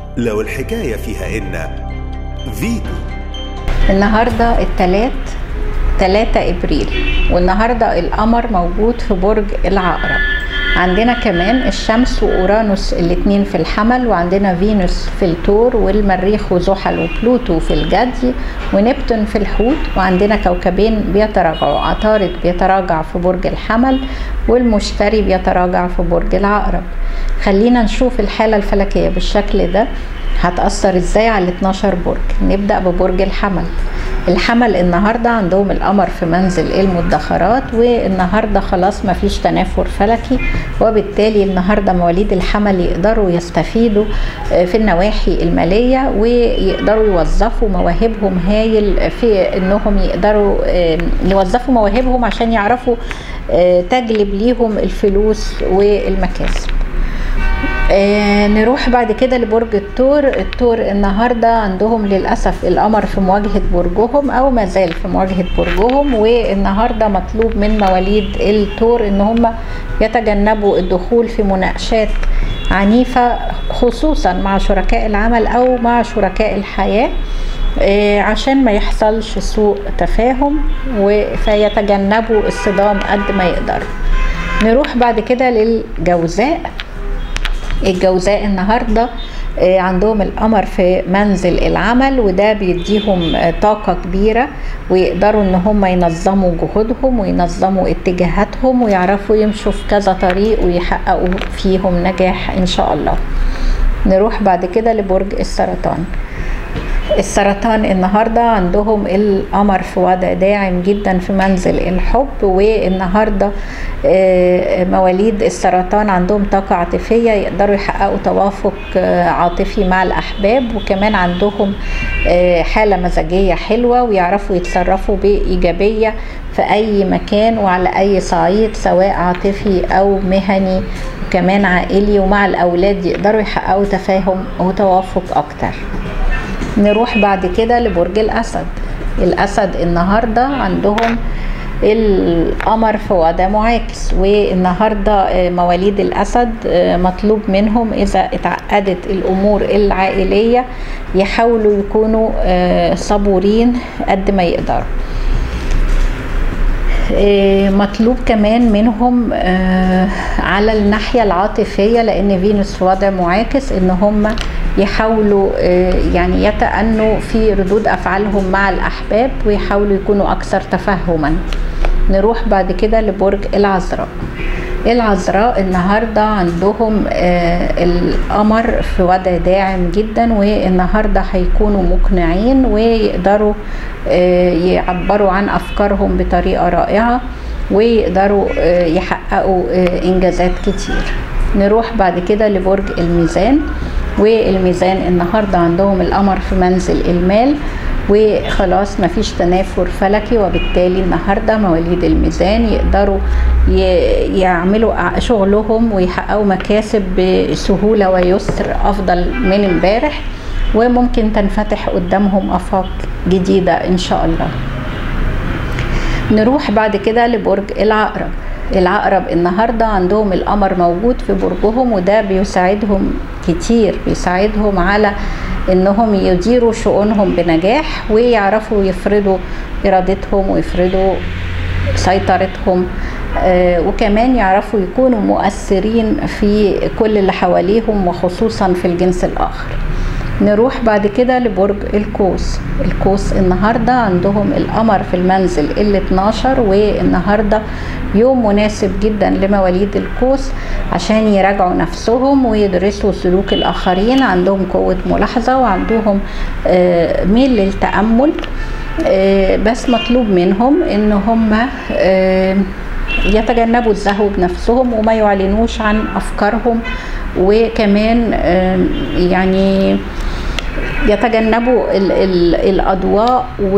لو الحكاية فيها إن فيتو النهارده التلات 3 ابريل والنهارده القمر موجود في برج العقرب عندنا كمان الشمس واورانوس الاتنين في الحمل وعندنا فينوس في التور والمريخ وزحل وبلوتو في الجدي ونبتون في الحوت وعندنا كوكبين بيتراجعوا عطارد بيتراجع في برج الحمل والمشتري بيتراجع في برج العقرب خلينا نشوف الحالة الفلكية بالشكل ده هتأثر ازاي على ال 12 برج نبدأ ببرج الحمل الحمل النهاردة عندهم القمر في منزل المدخرات والنهاردة خلاص مفيش تنافر فلكي وبالتالي النهاردة مواليد الحمل يقدروا يستفيدوا في النواحي المالية ويقدروا يوظفوا مواهبهم هايل في انهم يقدروا يوظفوا مواهبهم عشان يعرفوا تجلب ليهم الفلوس والمكاسب آه نروح بعد كده لبرج الثور الثور النهارده عندهم للاسف القمر في مواجهه برجهم او ما زال في مواجهه برجهم والنهارده مطلوب من مواليد الثور ان هم يتجنبوا الدخول في مناقشات عنيفه خصوصا مع شركاء العمل او مع شركاء الحياه آه عشان ما يحصلش سوء تفاهم فيتجنبوا الصدام قد ما يقدروا نروح بعد كده للجوزاء الجوزاء النهارده عندهم القمر في منزل العمل وده بيديهم طاقة كبيرة ويقدروا ان هم ينظموا جهودهم وينظموا اتجاهاتهم ويعرفوا يمشوا في كذا طريق ويحققوا فيهم نجاح ان شاء الله نروح بعد كده لبرج السرطان السرطان النهاردة عندهم القمر في وضع داعم جدا في منزل الحب والنهاردة مواليد السرطان عندهم طاقة عاطفية يقدروا يحققوا توافق عاطفي مع الأحباب وكمان عندهم حالة مزاجية حلوة ويعرفوا يتصرفوا بإيجابية في أي مكان وعلى أي صعيد سواء عاطفي أو مهني وكمان عائلي ومع الأولاد يقدروا يحققوا تفاهم وتوافق أكتر نروح بعد كده لبرج الأسد الأسد النهاردة عندهم القمر في وضع معاكس والنهاردة مواليد الأسد مطلوب منهم إذا اتعقدت الأمور العائلية يحاولوا يكونوا صبورين قد ما يقدروا مطلوب كمان منهم على الناحية العاطفية لأن فينوس في وضع معاكس إن هم يحاولوا يعني يتأنوا في ردود أفعالهم مع الأحباب ويحاولوا يكونوا أكثر تفهما نروح بعد كده لبرج العذراء العذراء النهاردة عندهم القمر في وضع داعم جدا والنهاردة هيكونوا مقنعين ويقدروا يعبروا عن أفكارهم بطريقة رائعة ويقدروا يحققوا إنجازات كتير نروح بعد كده لبرج الميزان والميزان النهارده عندهم القمر في منزل المال وخلاص مفيش تنافر فلكي وبالتالي النهارده مواليد الميزان يقدروا يعملوا شغلهم ويحققوا مكاسب بسهوله ويسر افضل من امبارح وممكن تنفتح قدامهم افاق جديده ان شاء الله نروح بعد كده لبرج العقرب العقرب النهارده عندهم القمر موجود في برجهم وده بيساعدهم كتير بيساعدهم على انهم يديروا شؤونهم بنجاح ويعرفوا يفرضوا ارادتهم ويفرضوا سيطرتهم آه وكمان يعرفوا يكونوا مؤثرين في كل اللي حواليهم وخصوصا في الجنس الاخر نروح بعد كده لبرج القوس القوس النهاردة عندهم القمر في المنزل ال 12 والنهاردة يوم مناسب جدا لمواليد القوس عشان يراجعوا نفسهم ويدرسوا سلوك الآخرين عندهم قوة ملاحظة وعندهم ميل للتأمل بس مطلوب منهم ان هم يتجنبوا الزهو بنفسهم وما يعلنوش عن افكارهم وكمان يعني يتجنبوا ال ال الاضواء و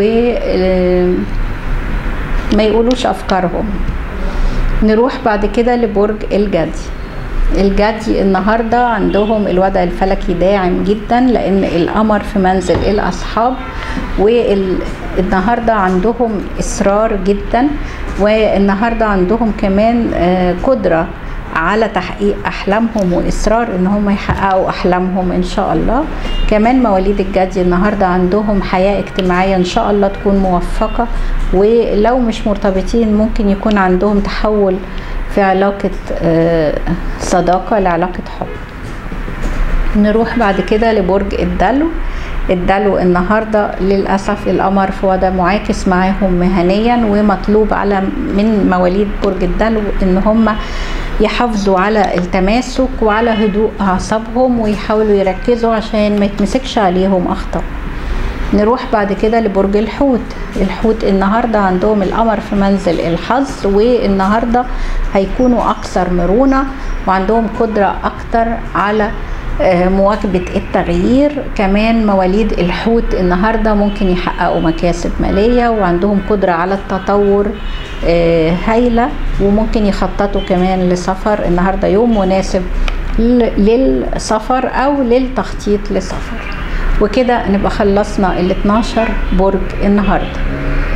ما يقولوش افكارهم نروح بعد كده لبرج الجدي الجدي النهارده عندهم الوضع الفلكي داعم جدا لان القمر في منزل الاصحاب والنهارده عندهم اصرار جدا والنهارده عندهم كمان قدره على تحقيق احلامهم واصرار ان هم يحققوا احلامهم ان شاء الله كمان مواليد الجدي النهارده عندهم حياه اجتماعيه ان شاء الله تكون موفقه ولو مش مرتبطين ممكن يكون عندهم تحول في علاقه صداقه لعلاقه حب نروح بعد كده لبرج الدلو الدلو النهارده للاسف القمر في وضع معاكس معاهم مهنيا ومطلوب على من مواليد برج الدلو ان هم يحافظوا على التماسك وعلى هدوء اعصابهم ويحاولوا يركزوا عشان ما يتمسكش عليهم اخطاء نروح بعد كده لبرج الحوت الحوت النهارده عندهم القمر في منزل الحظ والنهارده هيكونوا اكثر مرونه وعندهم قدره اكتر على مواكبة التغيير كمان مواليد الحوت النهاردة ممكن يحققوا مكاسب مالية وعندهم قدرة على التطور هايلة وممكن يخططوا كمان لسفر النهاردة يوم مناسب للسفر أو للتخطيط لسفر وكده نبقى خلصنا ال 12 برج النهارده